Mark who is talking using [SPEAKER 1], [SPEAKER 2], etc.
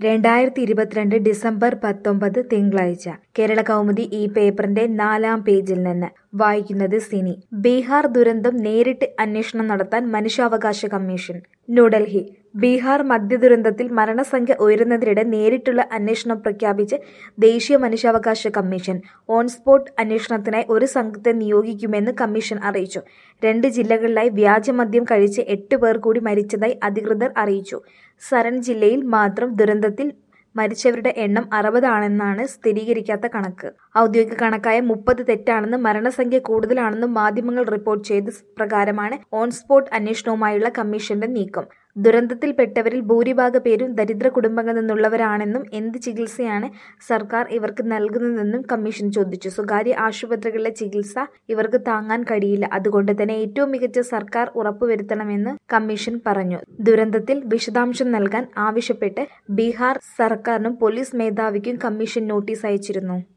[SPEAKER 1] രണ്ടായിരത്തി ഇരുപത്തിരണ്ട് ഡിസംബർ പത്തൊമ്പത് തിങ്കളാഴ്ച കേരള കൗമുദി ഈ പേപ്പറിന്റെ നാലാം പേജിൽ നിന്ന് വായിക്കുന്നത് സിനി ബീഹാർ ദുരന്തം നേരിട്ട് അന്വേഷണം നടത്താൻ മനുഷ്യാവകാശ കമ്മീഷൻ ന്യൂഡൽഹി ബീഹാർ മദ്യദുരന്തത്തിൽ മരണസംഖ്യ ഉയരുന്നതിനിടെ നേരിട്ടുള്ള അന്വേഷണം പ്രഖ്യാപിച്ച് ദേശീയ മനുഷ്യാവകാശ കമ്മീഷൻ ഓൺ സ്പോട്ട് അന്വേഷണത്തിനായി ഒരു സംഘത്തെ നിയോഗിക്കുമെന്ന് കമ്മീഷൻ അറിയിച്ചു രണ്ട് ജില്ലകളിലായി വ്യാജമദ്യം കഴിച്ച് എട്ട് പേർ കൂടി മരിച്ചതായി അധികൃതർ അറിയിച്ചു സരൺ ജില്ലയിൽ മാത്രം ദുരന്തത്തിൽ മരിച്ചവരുടെ എണ്ണം അറുപതാണെന്നാണ് സ്ഥിരീകരിക്കാത്ത കണക്ക് ഔദ്യോഗിക കണക്കായ മുപ്പത് തെറ്റാണെന്ന് മരണസംഖ്യ കൂടുതലാണെന്നും മാധ്യമങ്ങൾ റിപ്പോർട്ട് ചെയ്ത പ്രകാരമാണ് ഓൺ സ്പോട്ട് അന്വേഷണവുമായുള്ള കമ്മീഷന്റെ നീക്കം ദുരന്തത്തിൽപ്പെട്ടവരിൽ ഭൂരിഭാഗ പേരും ദരിദ്ര കുടുംബങ്ങളിൽ നിന്നുള്ളവരാണെന്നും എന്ത് ചികിത്സയാണ് സർക്കാർ ഇവർക്ക് നൽകുന്നതെന്നും കമ്മീഷൻ ചോദിച്ചു സ്വകാര്യ ആശുപത്രികളിലെ ചികിത്സ ഇവർക്ക് താങ്ങാൻ കഴിയില്ല അതുകൊണ്ട് തന്നെ ഏറ്റവും മികച്ച സർക്കാർ ഉറപ്പുവരുത്തണമെന്ന് കമ്മീഷൻ പറഞ്ഞു ദുരന്തത്തിൽ വിശദാംശം നൽകാൻ ആവശ്യപ്പെട്ട് ബീഹാർ സർക്കാരിനും പോലീസ് മേധാവിക്കും കമ്മീഷൻ നോട്ടീസ് അയച്ചിരുന്നു